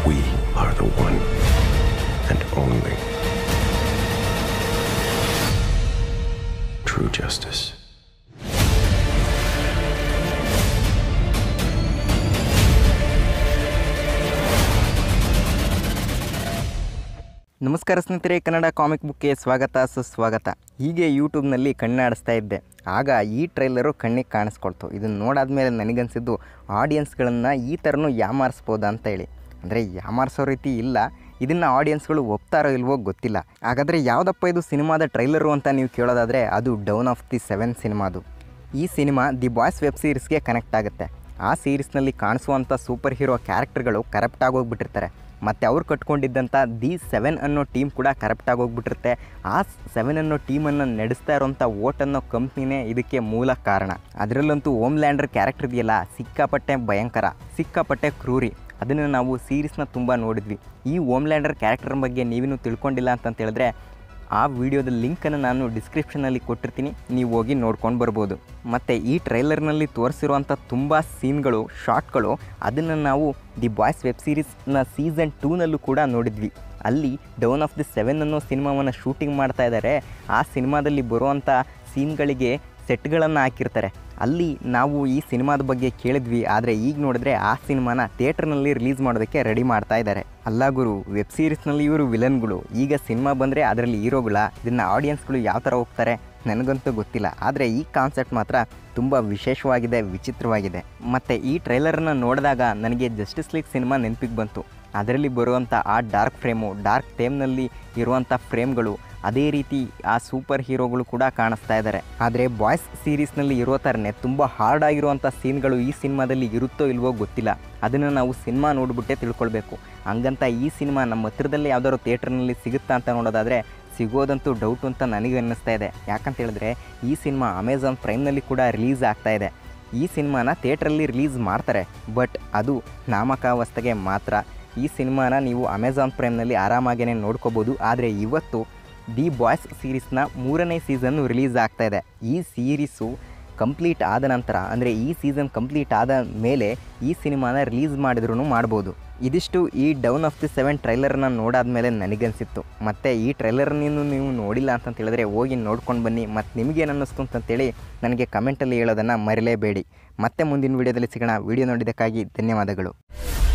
We are the one and only true justice. ನಮಸ್ಕಾರ ಸ್ನೇಹಿತರೆ Kannada comic ಬುಕ್ಗೆ ಸ್ವಾಗತ ಸುಸ್ವಾಗತ ಹೀಗೆ ಯೂಟ್ಯೂಬ್ನಲ್ಲಿ ಕಣ್ಣಾಡಿಸ್ತಾ ಇದ್ದೆ ಆಗ ಈ ಟ್ರೈಲರು ಕಣ್ಣಿಗೆ ಕಾಣಿಸ್ಕೊಳ್ತು ಇದನ್ನು ನೋಡಾದ್ಮೇಲೆ ನನಗನ್ಸಿದ್ದು ಆಡಿಯನ್ಸ್ಗಳನ್ನು ಈ ಥರನೂ ಯಾಮಾರಿಸ್ಬೋದಾ ಅಂತ ಹೇಳಿ ಅಂದರೆ ಯಾಮಾರಿಸೋ ರೀತಿ ಇಲ್ಲ ಇದನ್ನು ಆಡಿಯನ್ಸ್ಗಳು ಒಪ್ತಾರೋ ಇಲ್ವೋ ಗೊತ್ತಿಲ್ಲ ಹಾಗಾದರೆ ಯಾವುದಪ್ಪ ಇದು ಸಿನಿಮಾದ ಟ್ರೈಲರು ಅಂತ ನೀವು ಕೇಳೋದಾದರೆ ಅದು ಡೌನ್ ಆಫ್ ದಿ ಸೆವೆನ್ ಸಿನಿಮಾದು ಈ ಸಿನಿಮಾ ದಿ ಬಾಯ್ಸ್ ವೆಬ್ ಸೀರೀಸ್ಗೆ ಕನೆಕ್ಟ್ ಆಗುತ್ತೆ ಆ ಸೀರೀಸ್ನಲ್ಲಿ ಕಾಣಿಸುವಂಥ ಸೂಪರ್ ಹೀರೋ ಕ್ಯಾರೆಕ್ಟರ್ಗಳು ಕರಪ್ಟ್ ಆಗೋಗ್ಬಿಟ್ಟಿರ್ತಾರೆ ಮತ್ತು ಅವ್ರು ಕಟ್ಕೊಂಡಿದ್ದಂಥ ದಿ ಸೆವೆನ್ ಅನ್ನೋ ಟೀಮ್ ಕೂಡ ಕರಪ್ಟ್ ಆಗೋಗ್ಬಿಟ್ಟಿರುತ್ತೆ ಆ ಸೆವೆನ್ ಅನ್ನೋ ಟೀಮನ್ನು ನಡೆಸ್ತಾ ಇರೋಂಥ ಓಟ್ ಅನ್ನೋ ಕಂಪ್ನಿನೇ ಇದಕ್ಕೆ ಮೂಲ ಕಾರಣ ಅದರಲ್ಲಂತೂ ಓಮ್ ಲ್ಯಾಂಡರ್ ಕ್ಯಾರೆಕ್ಟರ್ ಇದೆಯಲ್ಲ ಸಿಕ್ಕಾಪಟ್ಟೆ ಭಯಂಕರ ಸಿಕ್ಕಾಪಟ್ಟೆ ಕ್ರೂರಿ ಅದನ್ನು ನಾವು ಸೀರೀಸ್ನ ತುಂಬ ನೋಡಿದ್ವಿ ಈ ಓಮ್ ಲ್ಯಾಂಡರ್ ಕ್ಯಾರೆಕ್ಟರ್ ಬಗ್ಗೆ ನೀವಿನ್ನೂ ತಿಳ್ಕೊಂಡಿಲ್ಲ ಅಂತಂತ ಹೇಳಿದ್ರೆ ಆ ವಿಡಿಯೋದ ಲಿಂಕನ್ನು ನಾನು ಡಿಸ್ಕ್ರಿಪ್ಷನಲ್ಲಿ ಕೊಟ್ಟಿರ್ತೀನಿ ನೀವು ಹೋಗಿ ನೋಡ್ಕೊಂಡು ಬರ್ಬೋದು ಮತ್ತು ಈ ಟ್ರೈಲರ್ನಲ್ಲಿ ತೋರಿಸಿರುವಂಥ ತುಂಬ ಸೀನ್ಗಳು ಶಾರ್ಟ್ಗಳು ಅದನ್ನು ನಾವು ದಿ ಬಾಯ್ಸ್ ವೆಬ್ ಸೀರೀಸ್ನ ಸೀಸನ್ ಟೂನಲ್ಲೂ ಕೂಡ ನೋಡಿದ್ವಿ ಅಲ್ಲಿ ಡೌನ್ ಆಫ್ ದಿ ಸೆವೆನ್ ಅನ್ನೋ ಸಿನಿಮಾವನ್ನು ಶೂಟಿಂಗ್ ಮಾಡ್ತಾ ಇದ್ದಾರೆ ಆ ಸಿನಿಮಾದಲ್ಲಿ ಬರುವಂಥ ಸೀನ್ಗಳಿಗೆ ಸೆಟ್ಗಳನ್ನು ಹಾಕಿರ್ತಾರೆ ಅಲ್ಲಿ ನಾವು ಈ ಸಿನಿಮಾದ ಬಗ್ಗೆ ಕೇಳಿದ್ವಿ ಆದರೆ ಈಗ ನೋಡಿದ್ರೆ ಆ ಸಿನಿಮಾನ ಥಿಯೇಟ್ರ್ನಲ್ಲಿ ರಿಲೀಸ್ ಮಾಡೋದಕ್ಕೆ ರೆಡಿ ಮಾಡ್ತಾ ಇದ್ದಾರೆ ಅಲ್ಲ ಗುರು ವೆಬ್ ಸೀರೀಸ್ನಲ್ಲಿ ಇವರು ವಿಲನ್ಗಳು ಈಗ ಸಿನಿಮಾ ಬಂದರೆ ಅದರಲ್ಲಿ ಹೀರೋಗಳ ಇದನ್ನು ಆಡಿಯನ್ಸ್ಗಳು ಯಾವ ಥರ ಹೋಗ್ತಾರೆ ನನಗಂತೂ ಗೊತ್ತಿಲ್ಲ ಆದರೆ ಈ ಕಾನ್ಸೆಪ್ಟ್ ಮಾತ್ರ ತುಂಬ ವಿಶೇಷವಾಗಿದೆ ವಿಚಿತ್ರವಾಗಿದೆ ಮತ್ತು ಈ ಟ್ರೈಲರನ್ನು ನೋಡಿದಾಗ ನನಗೆ ಜಸ್ಟಿಸ್ ಲೀಗ್ ಸಿನಿಮಾ ನೆನಪಿಗೆ ಬಂತು ಅದರಲ್ಲಿ ಬರುವಂಥ ಆ ಡಾರ್ಕ್ ಫ್ರೇಮು ಡಾರ್ಕ್ ಥೇಮ್ನಲ್ಲಿ ಇರುವಂಥ ಫ್ರೇಮ್ಗಳು ಅದೇ ರೀತಿ ಆ ಸೂಪರ್ ಹೀರೋಗಳು ಕೂಡ ಕಾಣಿಸ್ತಾ ಇದ್ದಾರೆ ಆದರೆ ಬಾಯ್ಸ್ ಸೀರೀಸ್ನಲ್ಲಿ ಇರೋ ಥರನೇ ತುಂಬ ಹಾರ್ಡ್ ಆಗಿರುವಂಥ ಸೀನ್ಗಳು ಈ ಸಿನಿಮಾದಲ್ಲಿ ಇರುತ್ತೋ ಇಲ್ವೋ ಗೊತ್ತಿಲ್ಲ ಅದನ್ನು ನಾವು ಸಿನಿಮಾ ನೋಡಿಬಿಟ್ಟೆ ತಿಳ್ಕೊಳ್ಬೇಕು ಹಂಗಂತ ಈ ಸಿನಿಮಾ ನಮ್ಮ ಹತ್ರದಲ್ಲೇ ಯಾವ್ದಾದ್ರು ಥಿಯೇಟ್ರ್ನಲ್ಲಿ ಸಿಗುತ್ತಾ ಅಂತ ನೋಡೋದಾದರೆ ಸಿಗೋದಂತೂ ಡೌಟು ಅಂತ ನನಗೆ ಅನ್ನಿಸ್ತಾ ಇದೆ ಯಾಕಂತ ಹೇಳಿದ್ರೆ ಈ ಸಿನಿಮಾ ಅಮೆಝಾನ್ ಪ್ರೈಮ್ನಲ್ಲಿ ಕೂಡ ರಿಲೀಸ್ ಆಗ್ತಾ ಇದೆ ಈ ಸಿನಿಮಾನ ಥಿಯೇಟ್ರಲ್ಲಿ ರಿಲೀಸ್ ಮಾಡ್ತಾರೆ ಬಟ್ ಅದು ನಾಮಕಾವಸ್ಥೆಗೆ ಮಾತ್ರ ಈ ಸಿನಿಮಾನ ನೀವು ಅಮೆಝಾನ್ ಪ್ರೈಮ್ನಲ್ಲಿ ಆರಾಮಾಗೇ ನೋಡ್ಕೋಬೋದು ಆದರೆ ಇವತ್ತು ದಿ ಬಾಯ್ಸ್ ಸೀರೀಸ್ನ ಮೂರನೇ ಸೀಸನ್ನು ರಿಲೀಸ್ ಆಗ್ತಾ ಇದೆ ಈ ಸೀರೀಸು ಕಂಪ್ಲೀಟ್ ಆದ ನಂತರ ಅಂದರೆ ಈ ಸೀಸನ್ ಕಂಪ್ಲೀಟ್ ಆದ ಮೇಲೆ ಈ ಸಿನಿಮಾನ ರಿಲೀಸ್ ಮಾಡಿದ್ರೂ ಮಾಡ್ಬೋದು ಇದಿಷ್ಟು ಈ ಡೌನ್ ಆಫ್ ದಿ ಸೆವೆನ್ ಟ್ರೈಲರ್ನ ನೋಡಾದ್ಮೇಲೆ ನನಗನ್ಸಿತ್ತು ಮತ್ತು ಈ ಟ್ರೈಲರ್ನೂ ನೀವು ನೋಡಿಲ್ಲ ಅಂತಂತ ಹೇಳಿದ್ರೆ ಹೋಗಿ ನೋಡ್ಕೊಂಡು ಬನ್ನಿ ಮತ್ತು ನಿಮಗೇನು ಅನ್ನಿಸ್ತು ಅಂತಂತೇಳಿ ನನಗೆ ಕಮೆಂಟಲ್ಲಿ ಹೇಳೋದನ್ನು ಮರಿಲೇಬೇಡಿ ಮತ್ತೆ ಮುಂದಿನ ವೀಡಿಯೋದಲ್ಲಿ ಸಿಗೋಣ ವೀಡಿಯೋ ನೋಡಿದ್ದಕ್ಕಾಗಿ ಧನ್ಯವಾದಗಳು